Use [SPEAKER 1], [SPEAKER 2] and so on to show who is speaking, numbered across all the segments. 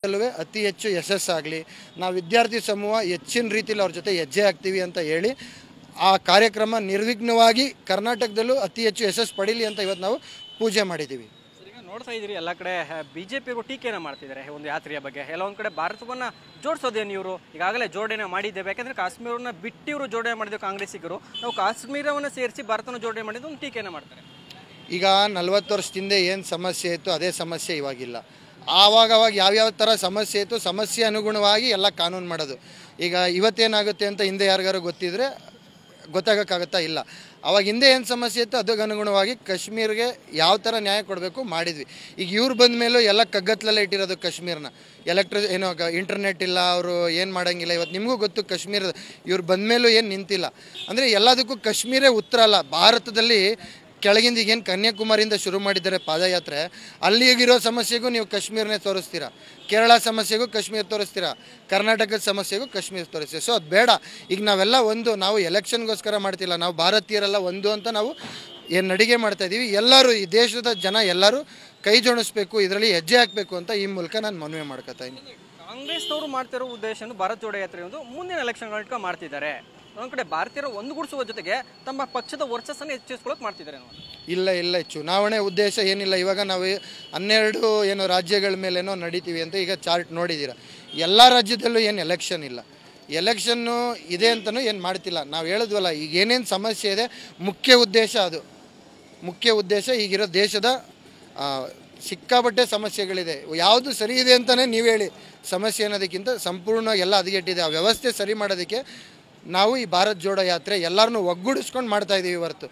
[SPEAKER 1] ಅಲ್ಲವೇ ಅತಿ ಹೆಚ್ಚು ಯಶಸ್ಸಾಗಲಿ ನಾವು ವಿದ್ಯಾರ್ಥಿ ಸಮೂಹ ಹೆಚ್ಚಿನ ರೀತಿಯಲ್ಲಿ ಅವ್ರ ಜೊತೆ ಹೆಜ್ಜೆ ಹಾಕ್ತೀವಿ ಅಂತ ಹೇಳಿ ಆ ಕಾರ್ಯಕ್ರಮ ನಿರ್ವಿಘ್ನವಾಗಿ ಕರ್ನಾಟಕದಲ್ಲೂ ಅತಿ ಹೆಚ್ಚು ಯಶಸ್ಸು ಪಡೀಲಿ ಅಂತ ಇವತ್ತು ನಾವು ಪೂಜೆ ಮಾಡಿದ್ದೀವಿ
[SPEAKER 2] ಸರ್, ಈಗ ನೋಡ್ತಾ ಇದ್ದೀರಿ ಎಲ್ಲ ಕಡೆ ಬಿಜೆಪಿಗೂ ಟೀಕೆನ ಮಾಡ್ತಿದ್ದಾರೆ ಒಂದು ಯಾತ್ರೆಯ ಬಗ್ಗೆ ಎಲ್ಲ ಒಂದು ಕಡೆ ಭಾರತವನ್ನ ಜೋಡಿಸೋದೇನು ಇವರು ಈಗಾಗಲೇ ಜೋಡಣೆ ಮಾಡಿದ್ದೇವೆ ಯಾಕಂದ್ರೆ ಕಾಶ್ಮೀರವನ್ನ ಬಿಟ್ಟು ಇವರು ಜೋಡಣೆ ಮಾಡಿದ್ರು ಕಾಂಗ್ರೆಸ್ಸಿಗರು ನಾವು ಕಾಶ್ಮೀರವನ್ನು ಸೇರಿಸಿ ಭಾರತನ ಜೋಡಣೆ ಮಾಡಿದ್ದು ಒಂದು ಟೀಕೆನ ಮಾಡ್ತಾರೆ
[SPEAKER 1] ಈಗ ನಲ್ವತ್ತು ವರ್ಷದಿಂದ ಏನು ಸಮಸ್ಯೆ ಇತ್ತು ಅದೇ ಸಮಸ್ಯೆ ಇವಾಗಿಲ್ಲ ಆವಾಗ ಅವಾಗ ಯಾವ್ಯಾವ ಥರ ಸಮಸ್ಯೆ ಇತ್ತು ಸಮಸ್ಯೆ ಅನುಗುಣವಾಗಿ ಎಲ್ಲ ಕಾನೂನು ಮಾಡೋದು ಈಗ ಇವತ್ತೇನಾಗುತ್ತೆ ಅಂತ ಹಿಂದೆ ಯಾರಿಗಾರು ಗೊತ್ತಿದ್ರೆ ಗೊತ್ತಾಗೋಕ್ಕಾಗುತ್ತಾ ಇಲ್ಲ ಅವಾಗ ಹಿಂದೆ ಏನು ಸಮಸ್ಯೆ ಇತ್ತು ಅದಕ್ಕೆ ಅನುಗುಣವಾಗಿ ಕಾಶ್ಮೀರ್ಗೆ ಯಾವ ಥರ ನ್ಯಾಯ ಕೊಡಬೇಕು ಮಾಡಿದ್ವಿ ಈಗ ಇವ್ರು ಬಂದ ಮೇಲೂ ಎಲ್ಲ ಕಗ್ಗತ್ತಲಲ್ಲೇ ಇಟ್ಟಿರೋದು ಕಾಶ್ಮೀರ್ನ ಎಲೆಕ್ಟ್ರಿ ಏನೋ ಇಂಟರ್ನೆಟ್ ಇಲ್ಲ ಅವರು ಏನು ಮಾಡೋಂಗಿಲ್ಲ ಇವತ್ತು ನಿಮಗೂ ಗೊತ್ತು ಕಾಶ್ಮೀರದ ಇವ್ರು ಬಂದ ಮೇಲೂ ಏನು ನಿಂತಿಲ್ಲ ಅಂದರೆ ಎಲ್ಲದಕ್ಕೂ ಕಾಶ್ಮೀರೇ ಉತ್ತರ ಅಲ್ಲ ಭಾರತದಲ್ಲಿ ಕೆಳಗಿಂದ ಈಗೇನು ಕನ್ಯಾಕುಮಾರಿಯಿಂದ ಶುರು ಮಾಡಿದ್ದಾರೆ ಪಾದಯಾತ್ರೆ ಅಲ್ಲಿಗಿರೋ ಸಮಸ್ಯೆಗೂ ನೀವು ಕಾಶ್ಮೀರನೇ ತೋರಿಸ್ತೀರಾ ಕೇರಳ ಸಮಸ್ಯೆಗೂ ಕಾಶ್ಮೀರ ತೋರಿಸ್ತೀರಾ ಕರ್ನಾಟಕದ ಸಮಸ್ಯೆಗೂ ಕಾಶ್ಮೀರ ತೋರಿಸ್ತೀರಾ ಸೊ ಅದು ಬೇಡ ಈಗ ನಾವೆಲ್ಲ ಒಂದು ನಾವು ಎಲೆಕ್ಷನ್ಗೋಸ್ಕರ ಮಾಡ್ತಿಲ್ಲ ನಾವು ಭಾರತೀಯರೆಲ್ಲ ಒಂದು ಅಂತ ನಾವು ಏನು ನಡಿಗೆ ಮಾಡ್ತಾ ಇದ್ದೀವಿ ಎಲ್ಲರೂ ಈ ದೇಶದ ಜನ ಎಲ್ಲರೂ ಕೈ ಜೋಡಿಸ್ಬೇಕು ಇದರಲ್ಲಿ ಹೆಜ್ಜೆ ಹಾಕಬೇಕು ಅಂತ ಈ ಮೂಲಕ ನಾನು ಮನವಿ ಮಾಡ್ಕೊತಾ ಇದ್ದೀನಿ
[SPEAKER 2] ಕಾಂಗ್ರೆಸ್ನವರು ಮಾಡ್ತಿರೋ ಉದ್ದೇಶ ಭಾರತ್ ಜೋಡೋ ಯಾತ್ರೆ ಒಂದು ಮುಂದಿನ ಎಲೆಕ್ಷನ್ ಇಟ್ಕೊಂಡು ಮಾಡ್ತಿದ್ದಾರೆ ಒಂದ್ ಕಡೆ ಭಾರತೀಯರು ಒಂದುಗೂಡಿಸುವ ಜೊತೆಗೆ ತಮ್ಮ ಪಕ್ಷದ ವರ್ಚಸ್ಸನ್ನು ಹೆಚ್ಚಿಸ್ಕೊಳ್ಳೋಕೆ ಮಾಡ್ತಿದ್ದಾರೆ ನಾವು
[SPEAKER 1] ಇಲ್ಲ ಇಲ್ಲ ಚುನಾವಣೆ ಉದ್ದೇಶ ಏನಿಲ್ಲ ಇವಾಗ ನಾವು ಹನ್ನೆರಡು ಏನು ರಾಜ್ಯಗಳ ಮೇಲೇನೋ ನಡೀತೀವಿ ಅಂತ ಈಗ ಚಾರ್ಟ್ ನೋಡಿದ್ದೀರ ಎಲ್ಲ ರಾಜ್ಯದಲ್ಲೂ ಏನು ಎಲೆಕ್ಷನ್ ಇಲ್ಲ ಎಲೆಕ್ಷನ್ನು ಇದೆ ಅಂತಲೂ ಏನು ಮಾಡ್ತಿಲ್ಲ ನಾವು ಹೇಳಿದ್ವಲ್ಲ ಈಗ ಏನೇನು ಸಮಸ್ಯೆ ಇದೆ ಮುಖ್ಯ ಉದ್ದೇಶ ಅದು ಮುಖ್ಯ ಉದ್ದೇಶ ಈಗಿರೋ ದೇಶದ ಆ, ಸಿಕ್ಕಾಪಟ್ಟೆ ಸಮಸ್ಯೆಗಳಿದೆ ಯಾವುದು ಸರಿ ಇದೆ ಅಂತಲೇ ನೀವು ಹೇಳಿ ಸಮಸ್ಯೆ ಅನ್ನೋದಕ್ಕಿಂತ ಸಂಪೂರ್ಣ ಎಲ್ಲ ಹದಗೆಟ್ಟಿದೆ ಆ ವ್ಯವಸ್ಥೆ ಸರಿ ಮಾಡೋದಕ್ಕೆ ನಾವು ಈ ಭಾರತ್ ಜೋಡೋ ಯಾತ್ರೆ ಎಲ್ಲರನ್ನೂ ಒಗ್ಗೂಡಿಸ್ಕೊಂಡು ಮಾಡ್ತಾ ಇದ್ದೀವಿ ಹೊರತು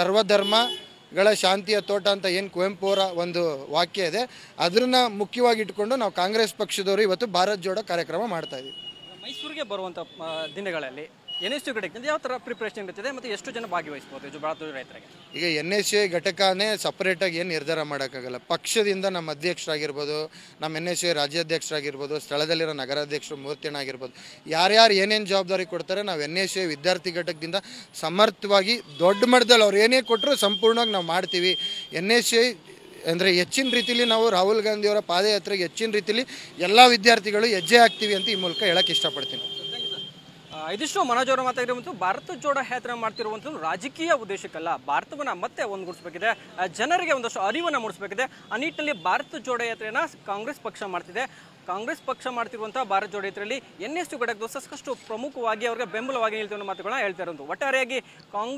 [SPEAKER 1] ಸರ್ವಧರ್ಮಗಳ ಶಾಂತಿಯ ತೋಟ ಅಂತ ಏನು ಕುವೆಂಪು ಅವರ ಒಂದು ವಾಕ್ಯ ಇದೆ ಅದನ್ನ ಮುಖ್ಯವಾಗಿ ಇಟ್ಕೊಂಡು ನಾವು ಕಾಂಗ್ರೆಸ್ ಪಕ್ಷದವರು ಇವತ್ತು ಭಾರತ್ ಜೋಡೋ ಕಾರ್ಯಕ್ರಮ ಮಾಡ್ತಾ ಇದ್ದೀವಿ
[SPEAKER 2] ಮೈಸೂರಿಗೆ ಬರುವಂಥ ಆ, ದಿನಗಳಲ್ಲಿ ಎನ್ಎಸ್ಯು ಘಟಕದಿಂದ ಯಾವ ಥರ ಪ್ರಿಪ್ರೇಷನ್ ಇರುತ್ತದೆ ಮತ್ತು ಎಷ್ಟು ಜನ ಭಾಗವಹಿಸ್ಬೋದು ಇದು ಭಾರತ ಜೋಡೋ ಯಾತ್ರೆಗೆ
[SPEAKER 1] ಈಗ ಎನ್ ಎಸ್ ಎ ಘಟಕನೇ ಸಪ್ರೇಟಾಗಿ ಏನು ನಿರ್ಧಾರ ಮಾಡೋಕ್ಕಾಗಲ್ಲ ಪಕ್ಷದಿಂದ ನಮ್ಮ ಅಧ್ಯಕ್ಷರಾಗಿರ್ಬೋದು ನಮ್ಮ ಎನ್ ಎಸ್ ಎ ರಾಜ್ಯಾಧ್ಯಕ್ಷರಾಗಿರ್ಬೋದು ಸ್ಥಳದಲ್ಲಿರೋ ನಗರಾಧ್ಯಕ್ಷರು ಮೂರ್ತಿಯಣ್ಣ ಆಗಿರ್ಬೋದು ಯಾರ್ಯಾರು ಏನೇನು ಜವಾಬ್ದಾರಿ ಕೊಡ್ತಾರೆ ನಾವು ಎನ್ ಎಸ್ ಎ ವಿದ್ಯಾರ್ಥಿ ಘಟಕದಿಂದ ಸಮರ್ಥವಾಗಿ ದೊಡ್ಡ ಮಟ್ಟದಲ್ಲಿ ಅವ್ರು ಏನೇ ಕೊಟ್ಟರು ಸಂಪೂರ್ಣವಾಗಿ ನಾವು ಮಾಡ್ತೀವಿ ಎನ್ ಎಸ್ ಎ ಅಂದರೆ ಹೆಚ್ಚಿನ ರೀತಿಲಿ ನಾವು ರಾಹುಲ್ ಗಾಂಧಿಯವರ ಪಾದಯಾತ್ರೆಗೆ ಹೆಚ್ಚಿನ ರೀತಿಲಿ ಎಲ್ಲ ವಿದ್ಯಾರ್ಥಿಗಳು ಹೆಜ್ಜೆ ಹಾಕ್ತೀವಿ ಅಂತ ಈ ಮೂಲಕ ಹೇಳಕ್ಕೆ ಇಷ್ಟಪಡ್ತೀನಿ
[SPEAKER 2] ಆ, ಇದಿಷ್ಟು ಮನೋಜ್ ಅವರು ಮಾತಾಡಿರುವಂಥ ಭಾರತ ಜೋಡೋ ಯಾತ್ರೆ ಮಾಡ್ತಿರುವಂಥದ್ದು ರಾಜಕೀಯ ಉದ್ದೇಶಕ್ಕಲ್ಲ ಭಾರತವನ್ನು ಮತ್ತೆ ಒಂದುಗೂಡಿಸಬೇಕಿದೆ ಆ, ಜನರಿಗೆ ಒಂದಷ್ಟು ಅರಿವನ್ನು ಮೂಡಿಸಬೇಕಿದೆ ಆ ನಿಟ್ಟಿನಲ್ಲಿ ಭಾರತ ಜೋಡೋ ಯಾತ್ರೆಯನ್ನು ಕಾಂಗ್ರೆಸ್ ಪಕ್ಷ ಮಾಡ್ತಿದೆ ಕಾಂಗ್ರೆಸ್ ಪಕ್ಷ ಮಾಡ್ತಿರುವಂತಹ ಭಾರತ ಜೋಡೋ ಯಾತ್ರೆಯಲ್ಲಿ ಎನ್ ಎಸ್ ಯು ಘಟಕದ ಸಾಕಷ್ಟು ಪ್ರಮುಖವಾಗಿ ಅವರಿಗೆ ಬೆಂಬಲವಾಗಿ ನಿಲ್ತಿರೋ ಮಾತುಗಳನ್ನ ಹೇಳ್ತಾ ಇರೋದು ಒಟ್ಟಾರೆಯಾಗಿ ಕಾಂಗ್ರೆಸ್